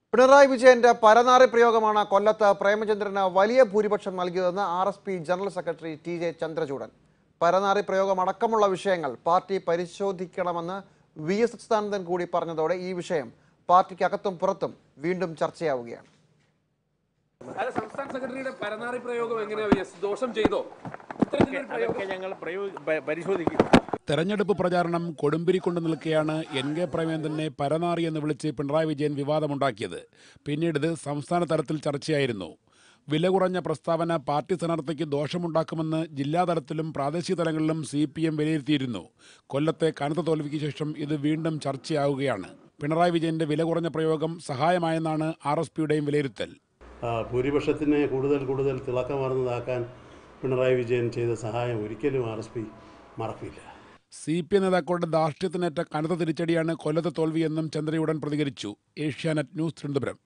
പിണറായി വിജയന്റെ പരനാറി പ്രയോഗമാണ് കൊല്ലത്ത് പ്രേമചന്ദ്രന് വലിയ ഭൂരിപക്ഷം നൽകിയതെന്ന് R S P general secretary T J Chandrachoodan പരനാറി പ്രയോഗം അടക്കമുള്ള വിഷയങ്ങൾ പാർട്ടി പരിശോധിക്കണമെന്ന് വി എസ് അച്യുതാനന്ദൻ കൂടി പറഞ്ഞതോടെ ഈ വിഷയം പാർട്ടിക്കകത്തും പുറത്തും വീണ്ടും ചർച്ചയാവുകയാണ് അല്ല സംസ്ഥാന സെക്രട്ടറിയുടെ പരനാറി പ്രയോഗം എങ്ങനെയാ വി എസ്? ദോഷം ചെയ്തോ ഇത്തരത്തിലൊരു പ്രയോഗം അതൊക്കെ ഞങ്ങൾ പ്രയോഗ പ- പരിശോധിക്കും തെരഞ്ഞെടുപ്പ് പ്രചാരണം കൊടുമ്പിരി കൊണ്ട് നിൽക്കെയാണ് എൻ കെ പ്രേമേന്ദ്രനെ പരനാറി എന്ന് വിളിച്ച് പിണറായി വിജയൻ വിവാദമുണ്ടാക്കിയത് പിന്നീട് ഇത് സംസ്ഥാന തലത്തിൽ ചർച്ചയായിരുന്നു വില കുറഞ്ഞ പ്രസ്താവന പാർട്ടി സ്ഥാനാർത്ഥിക്ക് ദോഷമുണ്ടാക്കുമെന്ന് ജില്ലാതലത്തിലും പ്രാദേശിക തലങ്ങളിലും സി പി എം വിലയിരുത്തിയിരുന്നു കൊല്ലത്തെ കനത്ത തോൽവിക്ക് ശേഷം ഇത് വീണ്ടും ചർച്ചയാവുകയാണ് പിണറായി വിജയന്റെ വില കുറഞ്ഞ പ്രയോഗം സഹായമായെന്നാണ് ആർ എസ് പിയുടെയും വിലയിരുത്തൽ ആ, ഭൂരിപക്ഷത്തിനെ കൂടുതൽ കൂടുതൽ തിളക്കമാർന്നതാക്കാൻ പിണറായി വിജയൻ ചെയ്ത സഹായം ഒരിക്കലും ആർ എസ് പി മറക്കില്ല സി പി എം നേതാക്കളുടെ ധാർഷ്ട്യത്തിനേറ്റ കനത്ത തിരിച്ചടിയാണ് കൊല്ലത്തെ തോൽവിയെന്നും ചന്ദ്രയുടൻ പ്രതികരിച്ചു ഏഷ്യാനെറ്റ് ന്യൂസ് തിരുവനന്തപുരം